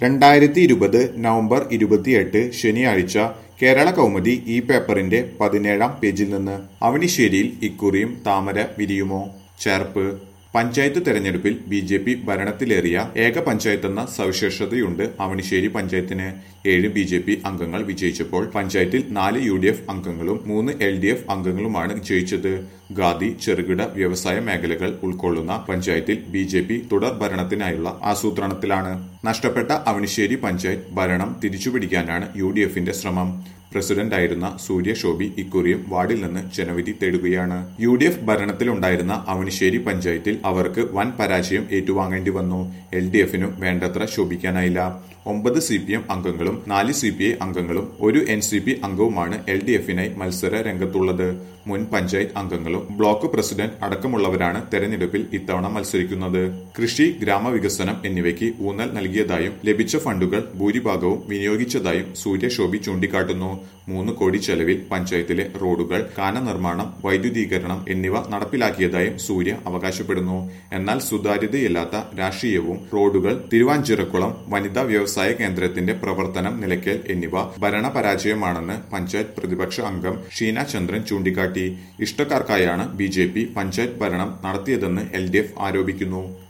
രണ്ടായിരത്തി ഇരുപത് നവംബർ ഇരുപത്തിയെട്ട് ശനിയാഴ്ച കേരള കൗമുദി ഈ പേപ്പറിന്റെ പതിനേഴാം പേജിൽ നിന്ന് അവനിശ്ശേരിയിൽ ഇക്കുറിയും താമര വിരിയുമോ ചേർപ്പ് പഞ്ചായത്ത് തെരഞ്ഞെടുപ്പിൽ ബി ജെ പി ഭരണത്തിലേറിയ ഏക പഞ്ചായത്തെന്ന സവിശേഷതയുണ്ട് അവനിശ്ശേരി പഞ്ചായത്തിന് ഏഴ് ബി ജെ പി അംഗങ്ങൾ വിജയിച്ചപ്പോൾ പഞ്ചായത്തിൽ നാല് യു ഡി എഫ് അംഗങ്ങളും മൂന്ന് എൽ ഡി എഫ് അംഗങ്ങളുമാണ് ജയിച്ചത് ഖാദി ചെറുകിട വ്യവസായ മേഖലകൾ ഉൾക്കൊള്ളുന്ന പഞ്ചായത്തിൽ ബി ജെ പി തുടർ ഭരണത്തിനായുള്ള ആസൂത്രണത്തിലാണ് നഷ്ടപ്പെട്ട അവനിശ്ശേരി പഞ്ചായത്ത് ഭരണം തിരിച്ചുപിടിക്കാനാണ് യു ഡി എഫിന്റെ ശ്രമം പ്രസിഡന്റായിരുന്ന സൂര്യ ശോഭി ഇക്കുറിയും വാർഡിൽ നിന്ന് ജനവിധി തേടുകയാണ് യു ഡി എഫ് ഭരണത്തിലുണ്ടായിരുന്ന അവനിശ്ശേരി പഞ്ചായത്തിൽ അവർക്ക് വൻ പരാജയം ഏറ്റുവാങ്ങേണ്ടി വന്നു എൽ ഡി എഫിനും വേണ്ടത്ര ശോഭിക്കാനായില്ല ഒമ്പത് സി പി എം അംഗങ്ങളും നാല് സി പി ഐ അംഗങ്ങളും ഒരു എൻ സി പി അംഗവുമാണ് എൽ ഡി എഫിനായി മത്സര രംഗത്തുള്ളത് മുൻ പഞ്ചായത്ത് അംഗങ്ങളും ബ്ലോക്ക് പ്രസിഡന്റ് അടക്കമുള്ളവരാണ് തെരഞ്ഞെടുപ്പിൽ ഇത്തവണ മത്സരിക്കുന്നത് കൃഷി ഗ്രാമവികസനം എന്നിവയ്ക്ക് ഊന്നൽ നൽകിയതായും ലഭിച്ച ഫണ്ടുകൾ ഭൂരിഭാഗവും വിനിയോഗിച്ചതായും സൂര്യ ശോഭി ചൂണ്ടിക്കാട്ടുന്നു മൂന്ന് കോടി ചെലവിൽ പഞ്ചായത്തിലെ റോഡുകൾ കാന നിർമ്മാണം വൈദ്യുതീകരണം എന്നിവ നടപ്പിലാക്കിയതായും സൂര്യ അവകാശപ്പെടുന്നു എന്നാൽ സുതാര്യതയില്ലാത്ത രാഷ്ട്രീയവും റോഡുകൾ തിരുവാഞ്ചിറക്കുളം വനിതാ വ്യവസായ കേന്ദ്രത്തിന്റെ പ്രവർത്തനം നിലയ്ക്കൽ എന്നിവ ഭരണപരാജയമാണെന്ന് പഞ്ചായത്ത് പ്രതിപക്ഷ അംഗം ഷീന ചന്ദ്രൻ ചൂണ്ടിക്കാട്ടി ഇഷ്ടക്കാർക്കായാണ് ബി പഞ്ചായത്ത് ഭരണം നടത്തിയതെന്ന് എൽ ആരോപിക്കുന്നു